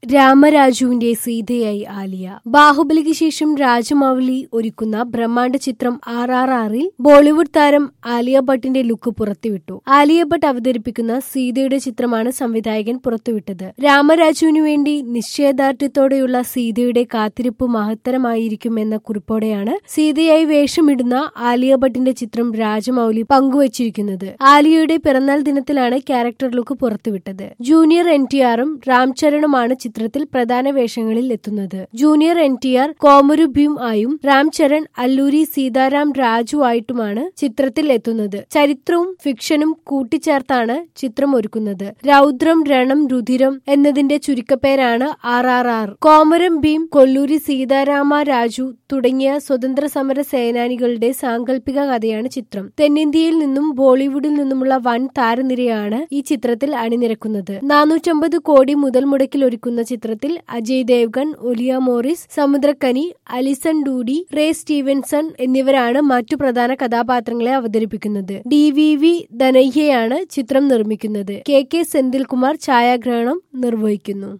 രാമരാജുവിന്റെ സീതയായി ആലിയ ബാഹുബലിക്ക് ശേഷം രാജമൗലി ഒരുക്കുന്ന ബ്രഹ്മാണ്ഡ ചിത്രം ആർ ആർ ആറിൽ ബോളിവുഡ് താരം ആലിയ ഭട്ടിന്റെ ലുക്ക് പുറത്തുവിട്ടു ആലിയ ഭട്ട് അവതരിപ്പിക്കുന്ന സീതയുടെ ചിത്രമാണ് സംവിധായകൻ പുറത്തുവിട്ടത് രാമരാജുവിനു വേണ്ടി നിശ്ചയദാർഢ്യത്തോടെയുള്ള സീതയുടെ കാത്തിരിപ്പ് മഹത്തരമായിരിക്കുമെന്ന കുറിപ്പോടെയാണ് സീതയായി വേഷമിടുന്ന ആലിയ ഭട്ടിന്റെ ചിത്രം രാജമൗലി പങ്കുവച്ചിരിക്കുന്നത് ആലിയയുടെ പിറന്നാൾ ദിനത്തിലാണ് ക്യാരക്ടർ ലുക്ക് പുറത്തുവിട്ടത് ജൂനിയർ എൻ ടി ആറും രാംചരണുമാണ് ചിത്രത്തിൽ പ്രധാന വേഷങ്ങളിൽ എത്തുന്നത് junior N T R Komaram Bheem ആയും രാംചരൺ അല്ലൂരി സീതാറാം രാജു ആയിട്ടുമാണ് ചിത്രത്തിൽ എത്തുന്നത് ചരിത്രവും ഫിക്ഷനും കൂട്ടിച്ചേർത്താണ് ചിത്രം ഒരുക്കുന്നത് രൗദ്രം രണം രുധിരം എന്നതിന്റെ ചുരുക്കപ്പേരാണ് R R R Komaram Bheem Alluri Seetharama Raju തുടങ്ങിയ സ്വതന്ത്ര സമര സേനാനികളുടെ സാങ്കല്പിക കഥയാണ് ചിത്രം തെന്നിന്ത്യയിൽ നിന്നും ബോളിവുഡിൽ നിന്നുമുള്ള വൻ താരനിരയാണ് ഈ ചിത്രത്തിൽ അണിനിരക്കുന്നത് നാനൂറ്റമ്പത് കോടി മുതൽ മുടക്കിൽ ഒരുക്കുന്ന ചിത്രത്തിൽ Ajay Devgn Olivia Morris Samuthirakani Alison Doody Ray Stevenson എന്നിവരാണ് മറ്റു പ്രധാന കഥാപാത്രങ്ങളെ അവതരിപ്പിക്കുന്നത് ഡി വി വി ധനയ്യയാണ് ചിത്രം നിർമ്മിക്കുന്നത് കെ കെ സെന്തിൽകുമാർ ഛായാഗ്രഹണം നിർവഹിക്കുന്നു